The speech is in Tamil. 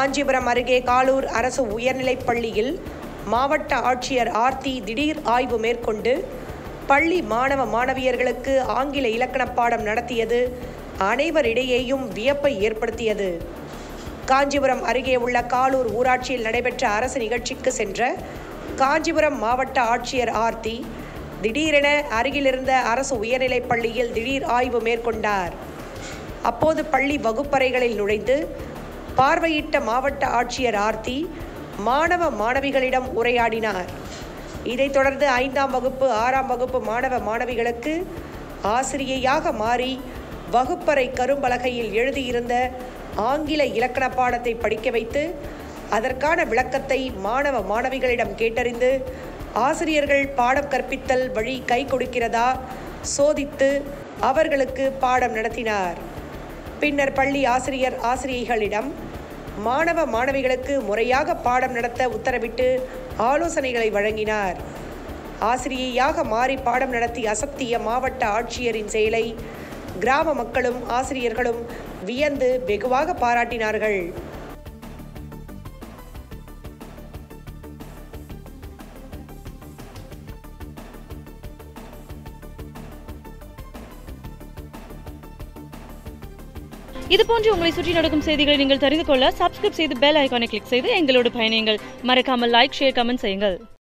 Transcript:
காஞ்சிபுரம் அருகே காலூர் அரசு உயர்நிலைப் பள்ளியில் மாவட்ட ஆட்சியர் ஆர்த்தி திடீர் ஆய்வு மேற்கொண்டு பள்ளி மாணவ மாணவியர்களுக்கு ஆங்கில இலக்கணப் பாடம் நடத்தியது அனைவரிடையேயும் வியப்பை ஏற்படுத்தியது காஞ்சிபுரம் அருகே உள்ள காலூர் ஊராட்சியில் நடைபெற்ற அரசு நிகழ்ச்சிக்கு சென்ற காஞ்சிபுரம் மாவட்ட ஆட்சியர் ஆர்த்தி திடீரென அருகிலிருந்த அரசு உயர்நிலைப் பள்ளியில் திடீர் ஆய்வு மேற்கொண்டார் அப்போது பள்ளி வகுப்பறைகளில் நுழைந்து பார்வையிட்ட மாவட்ட ஆட்சியர் ஆர்த்தி மாணவ மாணவிகளிடம் உரையாடினார் இதைத் தொடர்ந்து ஐந்தாம் வகுப்பு ஆறாம் வகுப்பு மாணவ மாணவிகளுக்கு ஆசிரியையாக மாறி வகுப்பறை கரும்பலகையில் எழுதியிருந்த ஆங்கில இலக்கண பாடத்தை படிக்க வைத்து அதற்கான விளக்கத்தை மாணவ மாணவிகளிடம் கேட்டறிந்து ஆசிரியர்கள் பாடம் கற்பித்தல் வழி கை கொடுக்கிறதா சோதித்து அவர்களுக்கு பாடம் நடத்தினார் பின்னர் பள்ளி ஆசிரியர் ஆசிரியைகளிடம் மாணவ மாணவிகளுக்கு முறையாக பாடம் நடத்த உத்தரவிட்டு ஆலோசனைகளை வழங்கினார் ஆசிரியையாக மாறி பாடம் நடத்தி அசத்திய மாவட்ட ஆட்சியரின் செயலை கிராம மக்களும் ஆசிரியர்களும் வியந்து வெகுவாக பாராட்டினார்கள் இது போன்று உங்களை சுற்றி நடக்கும் செய்திகளை நீங்கள் தெரிந்து கொள்ள சப்ஸ்கிரைப் செய்து பெல் ஐகானை கிளிக் செய்து எங்களோடு பயணியுங்கள் மறக்காமல் லைக் ஷேர் கமெண்ட் செய்யுங்கள்